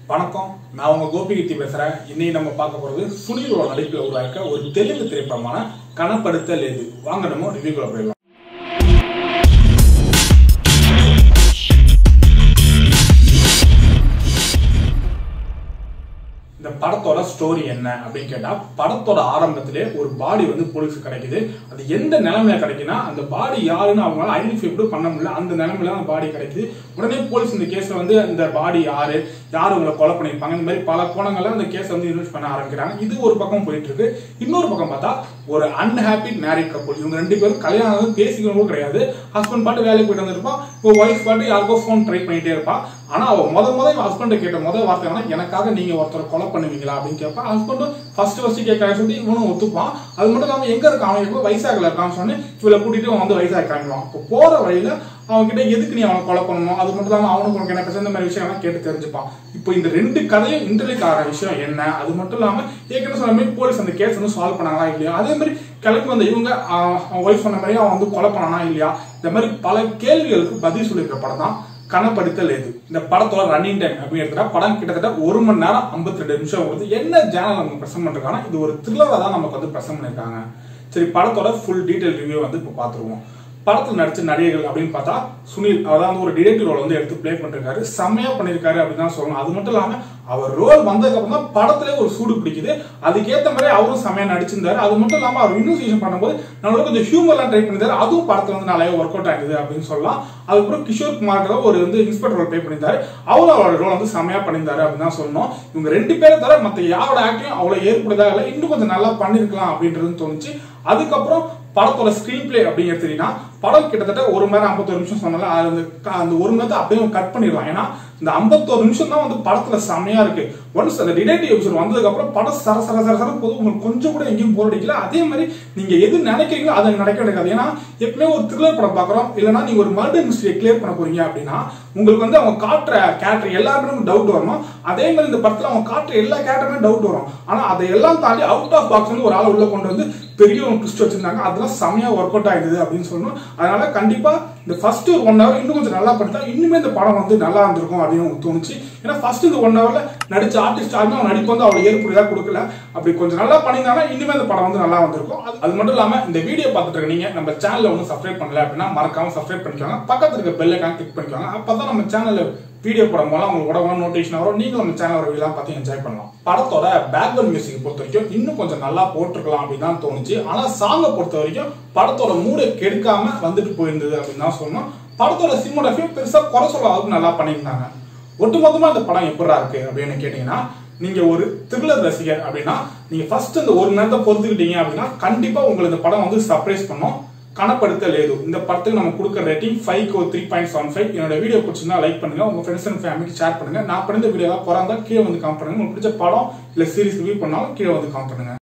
வணக்கம் நான் உங்க கோபிகித்தி பேசுறேன் இன்னைக்கு நம்ம பார்க்க போறது சுனிலோட நடிப்பில் உருவாக்க ஒரு தெலுங்கு திரைப்படமான கனப்படுத்தல் எது வாங்க நம்ம ரிவ்யூக்குள்ள போயிடலாம் இந்த படத்தோட ஸ்டோரி என்ன அப்படின்னு கேட்டா படத்தோட ஆரம்பத்திலே ஒரு பாடி வந்து போலீஸுக்கு கிடைக்குது அது எந்த நிலைமையில கிடைக்குன்னா அந்த பாடி யாருன்னு அவங்களால ஐடென்டிஃபை கூட பண்ண முடியல அந்த நிலைமையில அந்த பாடி கிடைக்குது உடனே போலீஸ் இந்த கேஸ்ல வந்து அந்த பாடி யாரு யாரு உங்களை கொலை பண்ணியிருப்பாங்க இந்த மாதிரி பல கோணங்கள்ல அந்த கேஸை வந்து இன்வெஸ்ட் பண்ண ஆரம்பிக்கிறாங்க இது ஒரு பக்கம் போயிட்டு இருக்கு இன்னொரு பக்கம் பார்த்தா ஒரு அன்ஹாப்பி மேரிட் கப்பல் இவங்க ரெண்டு பேரும் கல்யாணம் ஆனது பேசிக்கவும் கிடையாது ஹஸ்பண்ட் பாட்டு வேலைக்கு போயிட்டு வந்திருப்பான் இப்போ ஒய்ஃப் பாட்டு யாருக்கோ ஃபோன் ட்ரை பண்ணிட்டே இருப்பான் ஆனா அவ முத முத ஹஸ்பண்ட் கேட்ட முத வார்த்தை என்னன்னா எனக்காக நீங்க ஒருத்தரை கொலை பண்ணுவீங்களா அப்படின்னு கேட்பான் ஹஸ்பண்டும் ஃபர்ஸ்ட் ஃபர்ஸ்ட் கேட்க சொல்லி இவனும் ஒத்துப்பான் அது மட்டும் இல்லாம எங்க இருக்கான் அவன் எப்போ வைசாக்ல இருக்கான்னு சொன்னு இவளை கூட்டிட்டு அவன் வந்து வைசாக் கிளம்பிடுவான் இப்போ போற வழியில அவன் கிட்ட எதுக்கு நீ அவனை கொலை பண்ணணும் அது மட்டும் இல்லாம அவனுக்கு உனக்கு என்ன பிரச்சனை இந்த மாதிரி விஷயம்லாம் கேட்டு தெரிஞ்சுப்பான் இப்போ இந்த ரெண்டு கதையும் இன்டர்லிக் ஆகிற விஷயம் என்ன அது மட்டும் இல்லாம ஏற்கனவே சொன்ன மாதிரி போலீஸ் அந்த கேஸ் வந்து சால்வ் பண்ணாங்களா இல்லையா அதே மாதிரி கிளம்பி வந்த இவங்க ஒய்ஃப் சொன்ன மாதிரி அவன் வந்து கொலை பண்ணானா இல்லையா இந்த மாதிரி பல கேள்விகளுக்கு பதில் சொல்லியிருக்க படம் தான் கனப்படுத்தல் எது இந்த படத்தோட ரன்னிங் டைம் அப்படின்னு எடுத்துட்டா படம் கிட்டத்தட்ட ஒரு மணி நேரம் ஐம்பத்தி ரெண்டு நிமிஷம் வருது என்ன ஜேனல் நம்ம பிரசன்ட் பண்றாங்கன்னா இது ஒரு த்ரில்லரா தான் நமக்கு வந்து பிரசன்ட் பண்ணிருக்காங்க சரி படத்தோட ஃபுல் டீடைல் ரிவ்யூ வந்து இப்போ பார்த்துருவோம் படத்தில் நடிச்ச நடிகர்கள் அப்படின்னு பார்த்தா சுனில் அவர் வந்து ஒரு டிடெக்டிவ் ரோல் வந்து எடுத்து ப்ளே பண்ணிருக்காரு செம்மையா பண்ணிருக்காரு அப்படின்னு தான் சொல்லணும் அது மட்டும் இல்லாம அவர் ரோல் வந்ததுக்கு அப்புறம் தான் படத்திலே ஒரு சூடு பிடிக்குது அதுக்கேற்ற மாதிரி அவரும் செம்மையா நடிச்சிருந்தாரு அது மட்டும் இல்லாம அவர் இன்வெஸ்டிகேஷன் பண்ணும்போது நம்மளோட கொஞ்சம் ஹியூமர்லாம் ட்ரை பண்ணிருந்தாரு அதுவும் படத்துல வந்து நிறைய ஒர்க் அவுட் ஆகுது அப்படின்னு சொல்லலாம் அதுக்கப்புறம் கிஷோர் குமார் ஒரு வந்து இன்ஸ்பெக்டர் ரோல் ப்ளே பண்ணியிருந்தாரு அவரும் அவரோட ரோல் வந்து செம்மையா பண்ணியிருந்தாரு அப்படின்னு தான் சொல்லணும் இவங்க ரெண்டு பேரை தவிர மற்ற யாரோட ஆக்டிங் அவ்வளவு ஏற்படுதா இல்லை இன்னும் கொஞ்சம் நல்லா பண்ணிருக்கலாம் அப்படின்றது தோணுச்சு அதுக்கப்புறம் படத்தோட ஸ்கிரீன் பிளே அப்படின்னு எடுத்தீங்கன்னா படம் கிட்டத்தட்ட ஒரு மணி நேரம் ஐம்பத்தொரு நிமிஷம் சொன்னால அது அந்த க- அந்த ஒரு மணி நேரத்தை அப்படியே கட் பண்ணிடலாம் ஏன்னா இந்த ஐம்பத்தோரு நிமிஷம் தான் வந்து படத்துல செம்மையா இருக்கு ஒன்ஸ் அந்த டிடெக்டிவ் எபிசோட் வந்ததுக்கு அப்புறம் படம் சர சர சர சர போது உங்களுக்கு கொஞ்சம் கூட எங்கேயும் போர் அடிக்கல அதே மாதிரி நீங்க எது நினைக்கிறீங்களோ அதை நடக்க நடக்காது ஏன்னா எப்பவுமே ஒரு த்ரில்லர் படம் பார்க்குறோம் இல்லைன்னா நீங்க ஒரு மர்டர் மிஸ்டரியை கிளியர் பண்ண போறீங்க அப்படின்னா உங்களுக்கு வந்து அவங்க காட்டுற கேரக்டர் எல்லாருமே டவுட் வரணும் அதே மாதிரி இந்த படத்துல அவங்க காட்டுற எல்லா கேரக்டருமே டவுட் வரும் ஆனா அதை எல்லாம் தாண்டி அவுட் ஆஃப் பாக்ஸ் வந்து ஒரு ஆளை உள்ள கொண்டு வந்து பெரிய ஒரு ட்விஸ்ட் வச்சிருந்தாங்க அதெல்லாம் செமையா ஒர்க் அவுட் ஆயிடுது அப்படின்னு சொல்லணும் அதனால கண்டிப்பா இந்த ஃபர்ஸ்ட் ஒரு ஒன் ஹவர் இன்னும் கொஞ்சம் நல்லா பண்ணிட்டா இன்னுமே இந்த படம் வந்து நல்லா இருந்திருக்கும் அப்படின்னு எனக்கு தோணுச்சு ஏன்னா ஃபர்ஸ்ட் இந்த ஒன் ஹவர்ல நடிச்ச ஆர்டிஸ்ட் யாருமே அவன் நடிப்பு வந்து அவ்வளவு ஏற்புடையதா கொடுக்கல அப்படி கொஞ்சம் நல்லா பண்ணியிருந்தாங்கன்னா இனிமே இந்த படம் வந்து நல்லா வந்திருக்கும் அது- அது மட்டும் இல்லாம இந்த வீடியோ பார்த்துட்டு இருக்க நீங்க நம்ம சேனல்ல ஒன்றும் சப்ஸ்கிரைப் பண்ணல அப்படின்னா மறக்காம சப்ஸ்கிரைப் பண்ணிக்கோங்க பக்கத்துல இருக்க பெல் ஐக்கான் கிளிக் பண்ணிக்கோங்க அப்பதான் நம்ம சேனல்ல வீடியோ போடும் போது உங்களுக்கு உடனே நோட்டிஃபிகேஷன் வரும் நீங்களும் நம்ம சேனல் ரிவ்யூலாம் பார்த்து என்ஜாய் பண்ணலாம் படத்தோட பேக்ரவுண்ட் மியூசிக் பொறுத்த வரைக்கும் இன்னும் கொஞ்சம் நல்லா போட்டிருக்கலாம் அப்படின்னு தான் தோணுச்சு ஆனா சாங்கை பொறுத்த வரைக்கும் படத்தோட மூடை கெடுக்காம வந்துட்டு போயிருந்தது அப்படின்னு தான் சொல்லணும் படத்தோட சினிமோகிராஃபி பெருசா குறை சொல்ல அளவுக்கு நல்லா பண்ணியிருந்தாங்க ஒட்டுமொத்தமா இந்த படம் எப்படா இருக்கு அப்படின்னு கேட்டீங்கன்னா நீங்க ஒரு த்ரில்லர் ரசிகர் அப்படின்னா நீங்க ஃபர்ஸ்ட் இந்த ஒரு நேரத்தை பொறுத்துக்கிட்டீங்க அப்படின்னா கண்டிப்பா உங்களுக்கு இந்த படம் வந்து சர்ப்ரைஸ் பண்ணும் கணப்படுத்தல் ஏது இந்த படத்துக்கு நம்ம கொடுக்குற ரேட்டிங் ஃபைவ் கோ த்ரீ பாயிண்ட் செவன் ஃபைவ் என்னோட வீடியோ பிடிச்சிருந்தா லைக் பண்ணுங்க உங்க ஃப்ரெண்ட்ஸ் அண்ட் ஃபேமிலிக்கு ஷேர் பண்ணுங்க நான் பண்ண வீடியோ குறைந்தா கீழே வந்து காம் பண்ணுங்க உங்களுக்கு பிடிச்ச படம் இல்ல சீரிஸ் ரிவ்யூ பண்ணாலும் கீழே வந்து காம் பண்ணுங்க